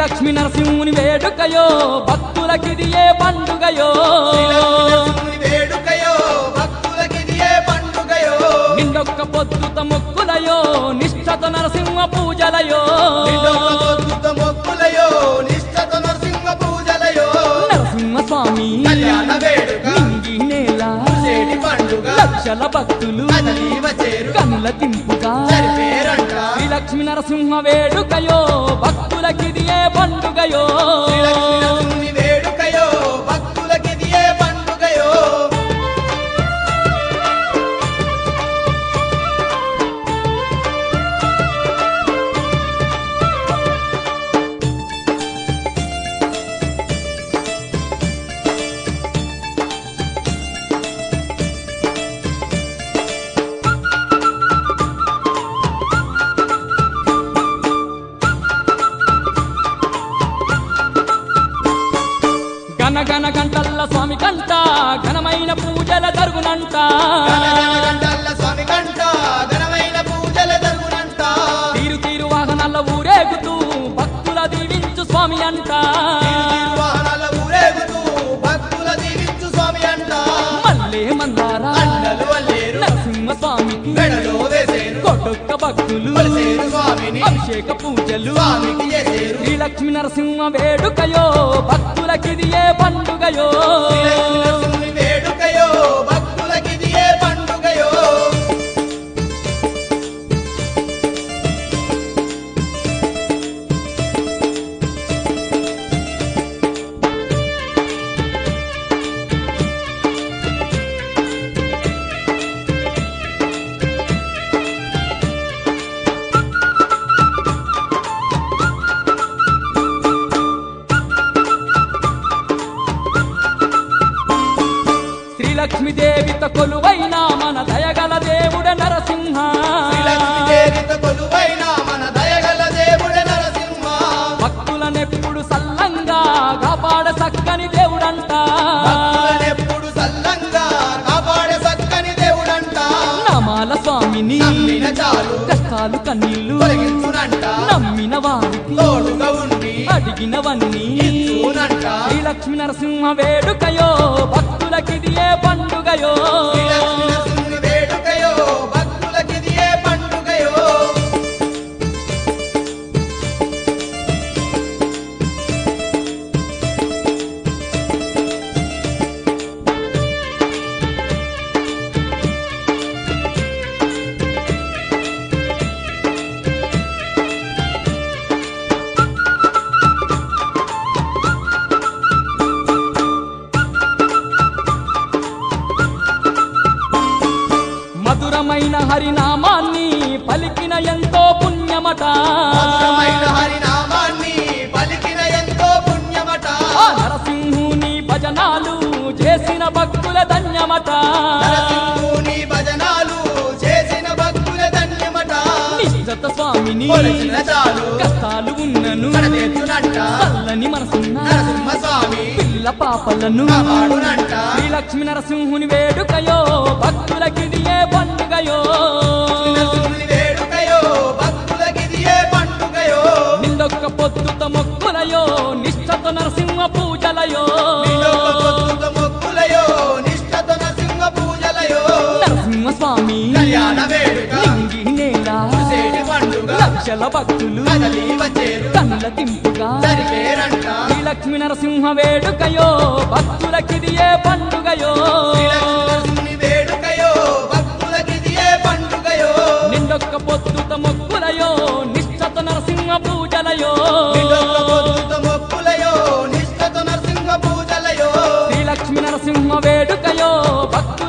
లక్ష్మీ నరసింహుని వేడుకయో భక్తులకిది ఏ పండుగయో శ్రీలక్ష్మీ వేడుకయో భక్తులకిది ఏ పండుగయో నిండొక్క పొద్దుత మొక్కులయో నిష్ఠత నరసింహ పూజలయో నిండొక్క పొద్దుత మొక్కులయో నిష్ఠత నరసింహ పూజలయో నరసింహ స్వామి కళ్యాణ వేడుక నింగి నేల చేటి పండుగ లక్షల భక్తులు కదలీవ చేరు కనుల తింపుగా జరిపేరంట శ్రీ లక్ష్మీ నరసింహ వేడుకయో భక్తులకిది ఏ పండుగయో శ్రీలక్ష్మీ వేడుకయో భక్తులకిది ఏ పండుగయో గన గన గంటల్ల స్వామి కంట ఘనమైన పూజల జరుగునంట గంటల్ల స్వామి కంట ఘనమైన పూజల జరుగునంట తీరు తీరు వాహనాల ఊరేగుతూ భక్తుల దీవించు స్వామి అంట వాహనాల ఊరేగుతూ భక్తుల దీవించు స్వామి అంట మల్లే మందారా అండలు వల్లేరు నరసింహ స్వామికి మెడలో వేసేరు కొడొక్క భక్తులు కొలిసేరు స్వామిని అభిషేక పూజలు స్వామికి చేసేరు శ్రీ లక్ష్మీ నరసింహ వేడుకయో భక్తులకిది ఏ పండుగయో శ్రీలక్ష్మీ వేడుకయో భక్తులకిది ఏ పండుగయో శ్రీ లక్ష్మీదేవిత కొలువైన మన దయగల దేవుడ నరసింహ శ్రీలక్ష్మీదేవిత కొలువైన మన దయగల దేవుడే నరసింహ భక్తులనెప్పుడు సల్లంగా కాపాడ సక్కని దేవుడంట భక్తులనెప్పుడు సల్లంగా కాపాడే సక్కని దేవుడంట నమాల స్వామిని నమ్మిన చాలు కష్టాలు కన్నీళ్లు తొలగించునంట నమ్మిన వారికి తోడుగా ఉండి అడిగినవన్నీ ఇచ్చునంట శ్రీ లక్ష్మీ నరసింహ వేడుకయో భక్తులకిది ఏ పండుగయో శ్రీలక్ష్మీ వేడుకయో భక్తులకిది ఏ పండుగయో మధురమైన హరినామాన్ని పలికిన ఎంతో పుణ్యమట మధురమైన హరినామాన్ని పలికిన ఎంతో పుణ్యమట ఆ నరసింహుని భజనాలు చేసిన భక్తుల ధన్యమట నరసింహుని భజనాలు చేసిన భక్తుల ధన్యమట నిశ్చత స్వామిని కొలచిన చాలు కష్టాలు ఉన్నను కడతెచ్చునంట చల్లని మనసున్న నరసింహ స్వామి పిల్ల పాపలను కాపాడునంట శ్రీ లక్ష్మీ నరసింహుని వేడుకయో భక్తులకిది ఏ పండుగయో నరసింహుని వేడుకయో భక్తులకిది ఏ పండుగయో నిందొక్క పొద్దుత మొక్కులయో నిష్ఠత నరసింహ పూజలయో నిండొక్క పొద్దుత మొక్కులయో నిష్ఠత నరసింహ పూజలయో నరసింహ స్వామి కళ్యాణ వేడుక నింగి నేల చేటి పండుగ లక్షల భక్తులు కదలి వచ్చేరు కన్నుల తింపుగా జరిపేరంట శ్రీ లక్ష్మీ నరసింహ వేడుకయో భక్తులకిది ఏ పండుగయో శ్రీలక్ష్మీ వేడుకయో భక్తులకిది ఏ పండుగయో నిండొక్క పొద్దుత మొక్కులయో నిష్ఠత నరసింహ పూజలయో నిండొక్క పొద్దుత మొక్కులయో నిష్ఠత నరసింహ పూజలయో శ్రీ లక్ష్మీ నరసింహ వేడుకయో భక్తు